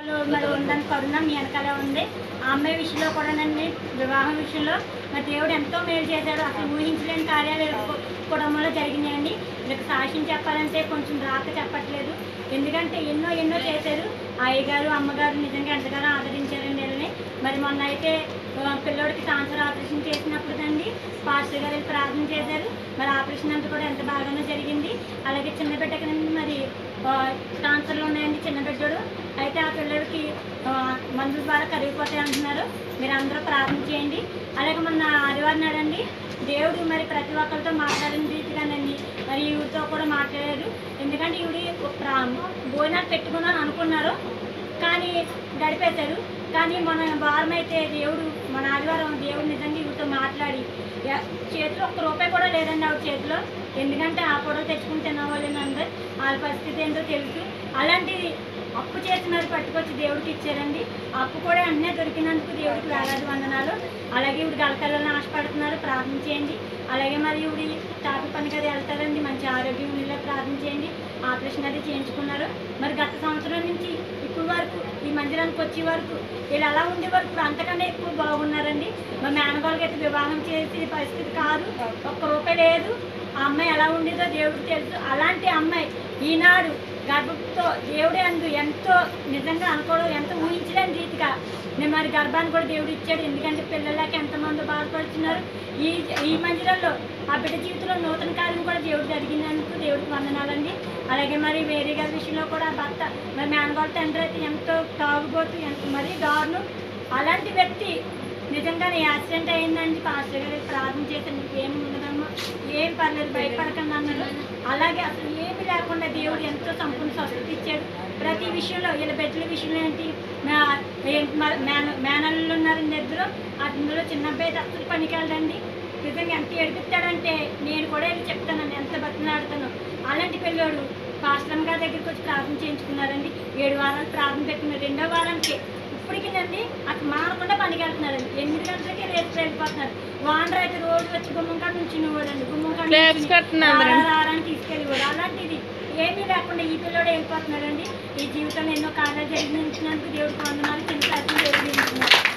మరి ఉందని కరుణ మీ వెనకాల ఉంది ఆ అమ్మాయి విషయంలో కూడానండి వివాహం విషయంలో మరి దేవుడు ఎంతో మేలు చేశాడు అసలు ఊహించలేని కార్యాలు వీళ్ళ కు- కుటుంబంలో జరిగినాయండి వీళ్ళకి సాక్ష్యం చెప్పాలంటే కొంచెం రాక చెప్పట్లేదు ఎందుకంటే ఎన్నో ఎన్నో చేశారు ఆ అయ్యగారు అమ్మగారు నిజంగా ఎంతగానో ఆదరించారండి వీళ్ళని మరి మొన్న అయితే ఆ, పిల్లోడికి క్యాన్సర్ ఆపరేషన్ చేసినప్పుడు అండి పాస్టర్ గారు వెళ్ళి ప్రార్థన చేశారు మరి ఆపరేషన్ అంతా కూడా ఎంత బాగానో జరిగింది అలాగే చిన్న బిడ్డకి మరి ఆ, క్యాన్సర్లు ఉన్నాయండి చిన్న బిడ్డడు అయితే ఆ పిల్లడికి ఆ, మందుల ద్వారా కరిగిపోతాయి అంటున్నారు మీరు అందరూ ప్రార్థన చేయండి అలాగే మొన్న ఆదివారం నాడండి దేవుడు మరి ప్రతి ఒక్కరితో మాట్లాడిన రీతిగానండి మరి ఈవిడితో కూడా మాట్లాడారు ఎందుకంటే ఈవిడి ఒక ప్రా- భోజనాలు పెట్టుకున్నాను అనుకున్నారు కానీ గడిపేశారు కానీ మన వారం అయితే దేవుడు మన ఆదివారం దేవుడు నిజంగా ఈవిడితో మాట్లాడి ఎ- చేతిలో ఒక్క రూపాయి కూడా లేదండి ఆవిడ చేతిలో ఎందుకంటే ఆ పొడవు తెచ్చుకుని తినవాళ్ళేనంటే వాళ్ళ పరిస్థితి ఏంటో తెలుసు అలాంటిది అప్పు చేసి మరి పట్టుకొచ్చి దేవుడికి ఇచ్చారండి అప్పు కూడా అన్నీ దొరికినందుకు దేవుడికి వేలాది వందనాలు అలాగే ఇవిడు గలకల్లని ఆశపడుతున్నారు ప్రార్థన చేయండి అలాగే మరి ఇవిడి టాపి పనికి అది వెళ్తారండి మంచి ఆరోగ్యం ఉండిలో ప్రార్థన చేయండి ఆపరేషన్ అది చేయించుకున్నారు మరి గత సంవత్సరం నుంచి ఇప్పుడు వరకు ఈ మందిరానికి వచ్చే వరకు వీళ్ళు అలా ఉండే వరకు ఇప్పుడు అంతకన్నా ఎక్కువ బాగున్నారండి మా మేనగోళ్ళకి అయితే వివాహం చేసే పరిస్థితి కాదు ఒక్క రూపాయి లేదు ఆ అమ్మాయి ఎలా ఉండేదో దేవుడికి తెలుసు అలాంటి అమ్మాయి ఈనాడు గర్భంతో దేవుడే అందు ఎంతో నిజంగా అనుకోవడం ఎంత ఊహించలేని రీతిగా నేను మరి గర్భాన్ని కూడా దేవుడు ఇచ్చాడు ఎందుకంటే పిల్లలకి ఎంతమంది బాధపడుతున్నారు ఈ ఈ మందిరంలో ఆ బిడ్డ జీవితంలో నూతన కార్యం కూడా దేవుడు జరిగినందుకు దేవుడికి వందనాలండి అలాగే మరి వేరే గారి విషయంలో కూడా ఆ భర్త మరి మేనగోళ్ళ తండ్రి అయితే ఎంతో తాగుబోతు ఎంత మరీ దారుణం అలాంటి వ్యక్తి నిజంగానే యాక్సిడెంట్ అయిందండి పాస్టర్ గారు ప్రార్థన చేసి నీకు ఏం ఉండదమ్మా ఏం పర్లేదు భయపడకండి అన్నారు అలాగే అసలు ఏమి లేకుండా దేవుడు ఎంతో సంపూర్ణ స్వస్థత ఇచ్చాడు ప్రతి విషయంలో వీళ్ళ బిడ్డల విషయంలో ఏంటి మా- ఏ- మ- మేన మేనల్లు ఉన్నారు ఇద్దరు అందులో చిన్న అబ్బాయి అయితే అసలు పనికి వెళ్ళండి నిజంగా ఎంత ఏడిపిస్తాడంటే నేను కూడా వెళ్ళి చెప్తానండి ఎంత బతిలాడుతాను అలాంటి పిల్లోడు పాస్టమ్ గారి దగ్గరికి వచ్చి ప్రార్థన చేయించుకున్నారండి ఏడు వారాలు ప్రార్థన పెట్టిన రెండో వారానికి ఇప్పటికినండి అక్కడ మానకుండా పనికి వెళ్తున్నారండి ఎనిమిది గంటలకి రేపు వెళ్ళిపోతున్నారు వాండర్ అయితే రోజు వచ్చి గుమ్మం కాడ నుంచి నువ్వుడండి గుమ్మం కాడ Claps నుంచుని కడుతున్నారు రా, రా, రా అని తీసుకెళ్ళిపోడు అలాంటిది ఏమీ లేకుండా ఈ పిల్లోడు వెళ్ళిపోతున్నాడండి ఈ జీవితంలో ఎన్నో కార్యాలు జరిగించినందుకు దేవుడికి వందనాలు చిన్న ప్రయత్నం జరిగించుకున్నారు